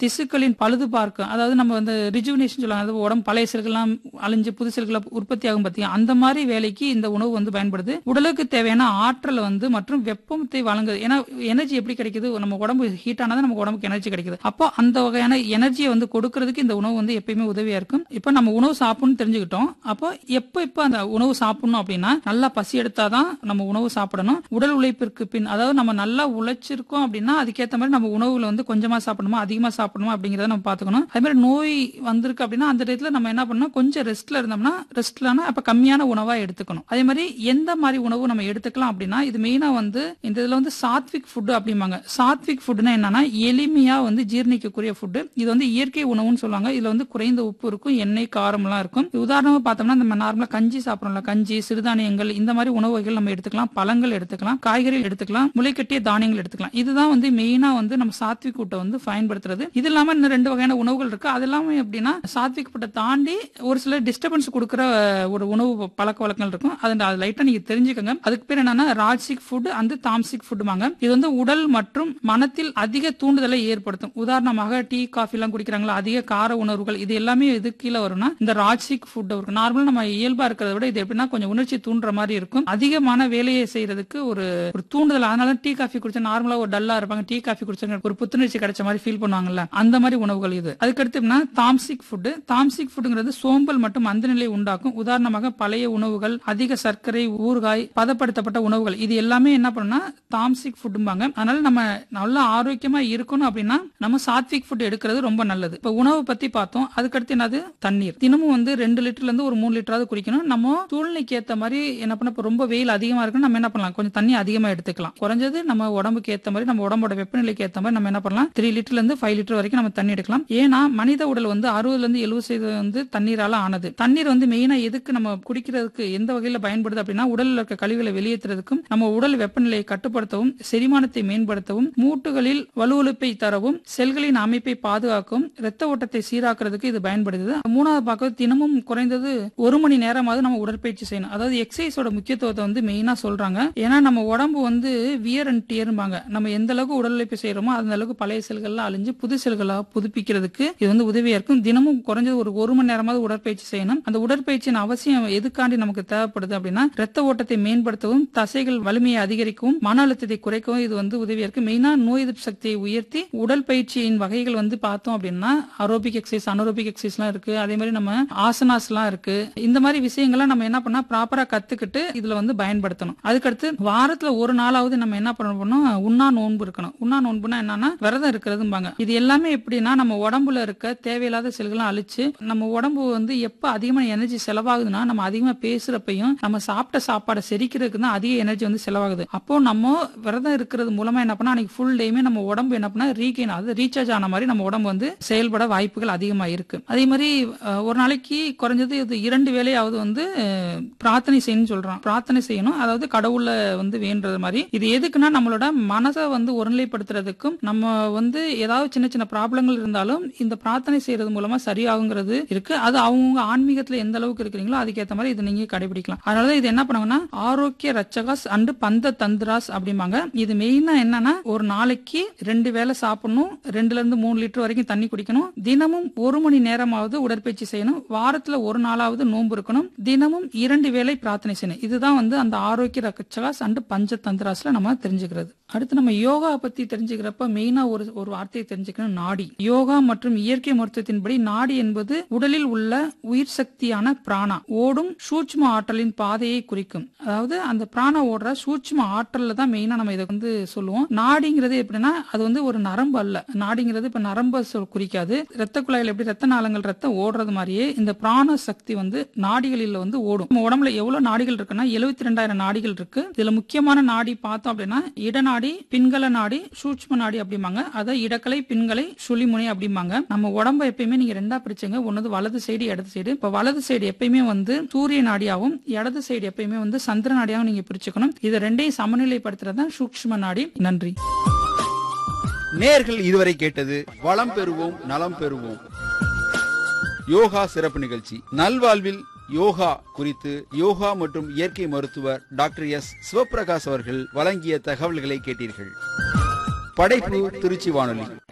திசுக்களின் பழுது பார்க்கும் அதாவது நம்ம வந்து ரிஜுவினேஷன் சொல்லுவாங்க அதாவது உடம்பு பழைய செல்கள்லாம் அழிஞ்சு புது செல்களை உற்பத்தி ஆகும் பார்த்தீங்க அந்த மாதிரி வேலைக்கு இந்த உணவு வந்து பயன்படுது உடலுக்கு தேவையான ஆற்றல் வந்து மற்றும் வெப்பத்தை வழங்குது ஏன்னா எனர்ஜி எப்படி கிடைக்குது நம்ம உடம்பு ஹீட் ஆனதான் நமக்கு உடம்புக்கு எனர்ஜி கிடைக்குது அப்போ அந்த வகையான எனர்ஜியை வந்து கொடுக்கறதுக்கு இந்த உணவு வந்து எப்பயுமே உதவியா இருக்கும் இப்போ நம்ம உணவு சாப்பிடணும்னு தெரிஞ்சுக்கிட்டோம் அப்போ எப்போ எப்போ அந்த உணவு சாப்பிடணும் அப்படின்னா நல்லா பசி எடுத்தாதான் நம்ம உணவு சாப்பிடணும் உடல் உழைப்பிற்கு பின் அதாவது நம்ம நல்லா உழைச்சிருக்கோம் அப்படின்னா அதுக்கேற்ற மாதிரி நம்ம உணவுல வந்து கொஞ்சமா சாப்பிடணுமா அதிகமா சாப்பிடணுமா அப்படிங்கறத நம்ம பாத்துக்கணும் அதே மாதிரி நோய் வந்திருக்கு அப்படின்னா அந்த டயத்துல நம்ம என்ன பண்ணணும் கொஞ்சம் ரெஸ்ட்ல இருந்தோம்னா ரெஸ்ட்லனா அப்ப கம்மியான உணவா எடுத்துக்கணும் அதே மாதிரி எந்த மாதிரி உணவு நம்ம எடுத்துக்கலாம் அப்படின்னா இது மெயினா வந்து இந்த இதுல வந்து சாத்விக் ஃபுட் அப்படிம்பாங்க சாத்விக் ஃபுட்னா என்னன்னா எளிமையா வந்து ஜீரணிக்கக்கூடிய ஃபுட் இது வந்து இயற்கை உணவுன்னு சொல்லுவாங்க இதுல வந்து குறைந்த உப்பு இருக்கும் எண்ணெய் காரம் எல்லாம் இருக்கும் உதாரணமா பார்த்தோம்னா நம்ம நார்மலா கஞ்சி சாப்பிடறோம்ல கஞ்சி சிறுதானியங்கள் இந்த மாதிரி உணவு வகைகள் நம்ம எடுத்துக்கலாம் பழங்கள் எடுத்துக்கலாம் காய்கறிகள் எடுத்துக்கலாம் முளைக்கட்டிய தானியங்கள் எடுத்துக்கலாம் இதுதான் வந்து மெயினா வந்து நம்ம சாத்விக் ஃபுட்டை வந்து பயன்படுத்துறது இது இல்லாம இன்னும் ரெண்டு வகையான உணவுகள் இருக்கு அது இல்லாம எப்படின்னா சாத்விக் ஃபுட்டை தாண்டி ஒரு சில டிஸ்டர்பன்ஸ் கொடுக்குற ஒரு உணவு பழக்க வழக்கங்கள் இருக்கும் அது அது லைட்டா நீங்க தெரிஞ்சுக்கோங்க அதுக்கு பேர் என்னன்னா ராஜ்சிக் ஃபுட் அந்த தாம்சிக் ஃபுட்டுமாங்க இது வந்து உடல் மற்றும் மனத்தில் அதிக தூண்டுதலை ஏற்படுத்தும் உதாரணமாக டீ காஃபி எல்லாம் குடிக்கிறாங்களா அதிக கார உணர்வுகள் இது எல்லாமே இது கீழே வரும்னா இந்த ராஜ்சிக் ஃபுட் இருக்கும் நார்மலா நம்ம இயல்பா இருக்கிறத விட இது எப்படின்னா கொஞ்சம் உணர்ச்சி தூண்டுற மாதிரி இருக்கும் அதிகமான வேலையை செய்யறதுக்கு ஒரு ஒரு தூண்டுதல் அதனால டீ காஃபி குடிச்சா நார்மலா ஒரு டல்லா இருப்பாங்க டீ காஃபி குடிச்சாங்க ஒரு புத்துணர்ச்சி கிடைச்ச மாதிரி ஃபீல் பண்ணுவாங்கல்ல அந்த மாதிரி உணவுகள் இது அதுக்கடுத்து எப்படின்னா தாம்சிக் ஃபுட் தாம்சிக் ஃபுட்ங்கிறது சோம்பல் மற்றும் மந்தநிலை உண்டாக்கும் உதாரணமாக பழைய உணவுகள் அதிக சர்க்கரை ஊறுகாய் பதப்படுத்தப்பட்ட உணவுகள் இது எல்லாமே என்ன பண்ணுன்னா தாம்சிக் ஃபுட்டும்பாங்க அதனால நம்ம நல்லா ஆரோக்கியமா இருக்கணும் அப்படின்னா நம்ம சாத்விக் ஃபுட் எடுக்கிறது ரொம்ப நல்லது இப்ப உணவு பத்தி பார்த்தோம் அதுக்கடுத்து என்னது தண்ணீர் தினமும் வந்து ரெண்டு லிட்டர்ல இருந்து ஒரு மூணு லிட்டராவது குடிக்கணும் நம்ம சூழ்நிலைக்கு ஏத்த மாதிரி என்ன பண்ண இப்ப ரொம்ப வெயில் அதிகமா இருக்குன்னு நம்ம என்ன பண்ணலாம் கொஞ்சம் தண்ணி அதிகமா எடுத்துக்கலாம் குறைஞ்சது நம்ம உடம்புக்கு ஏத்த மாதிரி நம்ம உடம்போட வெப்பநிலைக்கு ஏத்த மாதிரி நம்ம என்ன பண்ணலாம் த்ரீ லிட்டர்ல இருந்து ஃபைவ் லிட்டர் வரைக்கும் நம்ம தண்ணி எடுக்கலாம் ஏன்னா மனித உடல் வந்து அறுபதுல இருந்து எழுபது சதவீதம் வந்து தண்ணீரால ஆனது தண்ணீர் வந்து மெயினா எதுக்கு நம்ம குடிக்கிறதுக்கு எந்த வகையில பயன்படுது அப்படின்னா உடல்ல இருக்க கழிவுகளை வெளியேற்றுறதுக்கும் நம்ம உடல் வெப்பநிலையை கட்டுப்படுத்தவும் செரிமானத்தை மேம்படுத்தவும் மூட்டுகளில் வலுவழுப்பை தரவும் செல்களின் அமைப்பை பாதுகாக்கவும் இரத்த ஓட்டத்தை சீராக்குறதுக்கு இது பயன்படுது மூணாவது பார்க்க தினமும் குறைந்தது ஒரு மணி நேரமாவது நம்ம உடற்பயிற்சி செய்யணும் அதாவது எக்ஸசைஸோட முக்கியத்துவத்தை வந்து மெயினா சொல்றாங்க ஏன்னா நம்ம உடம்பு வந்து வியர் அண்ட் டியர்பாங்க நம்ம எந்த அளவுக்கு உடல் உழைப்பு செய்யறோமோ அந்த அளவுக்கு பழைய செல்கள்லாம் அழிஞ்சு புது செல்களா புதுப்பிக்கிறதுக்கு இது வந்து உதவியா இருக்கும் தினமும் குறைஞ்சது ஒரு ஒரு மணி நேரமாவது உடற்பயிற்சி செய்யணும் அந்த உடற்பயிற்சியின் அவசியம் எதுக்காண்டி நமக்கு தேவைப்படுது அப்படின்னா ரத்த ஓட்டத்தை மேம்படுத்தவும் தசைகள் வலிமையை அதிகரிக்கவும் மன அழுத்தத்தை குறைக்கவும் இது வந்து உதவியா இருக்கு மெயினா நோய் எதிர்ப்பு சக்தியை உயர்த்தி உடல் பயிற்சியின் வகைகள் வந்து பார்த்தோம் அப்படின்னா அரோபிக் எக்ஸசைஸ் அனரோபிக் எக்ஸசைஸ் எல்லாம் இருக்கு அதே மாதிரி நம்ம ஆசனாஸ் எல்லாம் இருக்கு இந்த மாதிரி விஷயங்கள்லாம் நம்ம என்ன பண்ணா ப்ராப்பரா கத்துக்கிட்டு இதுல வந்து பயன்படுத்தணும் அதுக்கடுத்து வாரத்துல ஒரு நாளாவது நம்ம என்ன பண்ணணும் உண்ணா நோன்பு இருக்கணும் உண்ணா நோன்புனா என்னன்னா விரதம் இருக்கிறதும்பாங்க இது எல்லாமே எப்படின்னா நம்ம உடம்புல இருக்க தேவையில்லாத செல்களை அழிச்சு நம்ம உடம்பு வந்து எப்ப அதிகமான எனர்ஜி செலவாகுதுன்னா நம்ம அதிகமா பேசுறப்பையும் நம்ம சாப்பிட்ட சாப்பாடை செரிக்கிறதுக்கு தான் அதிக எனர்ஜி வந்து செலவாகுது அப்போ நம்ம விரதம் இருக்கிறது மூலமா என்ன பண்ணா அன்னைக்கு ஃபுல் டேமே நம்ம உடம்பு என்ன பண்ணா ரீகெயின் ஆகுது ரீசார்ஜ் ஆன மாதிரி நம்ம உடம்பு வந்து செயல்பட வாய்ப்புகள் அதிகமா இருக்கு அதே மாதிரி அஹ், ஒரு நாளைக்கு குறைஞ்சது இது இரண்டு வேளையாவது வந்து அஹ், பிரார்த்தனை செய்யணும்னு சொல்றோம் பிரார்த்தனை செய்யணும் அதாவது கடவுள வந்து வேண்டுறது மாதிரி இது எதுக்குன்னா நம்மளோட மனதை வந்து ஒருநிலைப்படுத்துறதுக்கும் நம்ம வந்து ஏதாவது சின்ன சின்ன ப்ராப்ளங்கள் இருந்தாலும் இந்த பிரார்த்தனை செய்யறது மூலமா சரியாகுங்கிறது இருக்கு அது அவங்க ஆன்மீகத்துல எந்த அளவுக்கு இருக்கிறீங்களோ அதுக்கேற்ற மாதிரி இதை நீங்க கடைபிடிக்கலாம் அதனால இது என்ன பண்ணுவாங்கன்னா ஆரோக்கிய ரச்சகாஸ் அண்டு பந்த தந்திராஸ் அப்படிம்பாங்க இது மெயினா என்னன்னா ஒரு நாளைக்கு ரெண்டு வேளை சாப்பிடணும் ரெண்டுல இருந்து மூணு லிட்டர் வரைக்கும் தண்ணி குடிக்கணும் தினமும் ஒரு மணி நேரமாவது உடற்பயிற்சி செய்யணும் வாரத்துல ஒரு நாளாவது நோன்பு இருக்கணும் தினமும் இரண்டு வேளை பிரார்த்தனை செய்யணும் இதுதான் வந்து அந்த ஆரோக்கிய ரச்சகாஸ் அண்டு பஞ்ச தந்திராஸ்ல நம்ம தெரிஞ்சுக்கிறது அடுத்து நம்ம யோகா பத்தி தெரிஞ்சுக்கிறப்ப மெயினா ஒரு ஒரு வார்த்தையை தெரிஞ்சுக்கணும் நாடி யோகா மற்றும் இயற்கை மருத்துவத்தின்படி நாடி என்பது உடலில் உள்ள உயிர் சக்தியான பிராணா ஓடும் சூட்ச்ம ஆற்றலின் பாதையை குறிக்கும் அதாவது அந்த பிராணா ஓடுற சூட்ச்ம ஆற்றல்ல தான் மெயினா நம்ம இதை வந்து சொல்லுவோம் நாடிங்கிறது எப்படின்னா அது வந்து ஒரு நரம்பு அல்ல நாடிங்கிறது இப்ப நரம்பு சொல் குறிக்காது ரத்த குழாயில் எப்படி ரத்த நாளங்கள் ரத்தம் ஓடுறது மாதிரியே இந்த பிராண சக்தி வந்து நாடிகளில் வந்து ஓடும் நம்ம உடம்புல எவ்வளவு நாடிகள் இருக்குன்னா எழுபத்தி ரெண்டாயிரம் நாடிகள் இருக்கு இதுல முக்கியமான நாடி பார்த்தோம் அப்படின்னா இடநாடி பின்கல நாடி சூட்ச்ம நாடி அப்படிம்பாங்க அதை இடக்கலை பின்கலை சுழிமுனை அப்படிம்பாங்க நம்ம உடம்ப எப்பயுமே நீங்க ரெண்டா பிரிச்சுங்க ஒன்னது வலது சைடு இடது சைடு இப்ப வலது சைடு எப்பயுமே வந்து சூரிய நாடியாவும் இடது சைடு எப்பயுமே வந்து சந்திர நாடியாவும் நீங்க பிரிச்சுக்கணும் இது ரெண்டையும் சமநிலைப்படுத்துறது தான் சூக்ஷ்ம நாடி நன்றி நேர்கள் இதுவரை கேட்டது வளம் பெறுவோம் நலம் பெறுவோம் யோகா சிறப்பு நிகழ்ச்சி நல்வாழ்வில் யோகா குறித்து யோகா மற்றும் இயற்கை மருத்துவர் டாக்டர் எஸ் சிவபிரகாஷ் அவர்கள் வழங்கிய தகவல்களை கேட்டீர்கள் படைப்பு திருச்சி வானொலி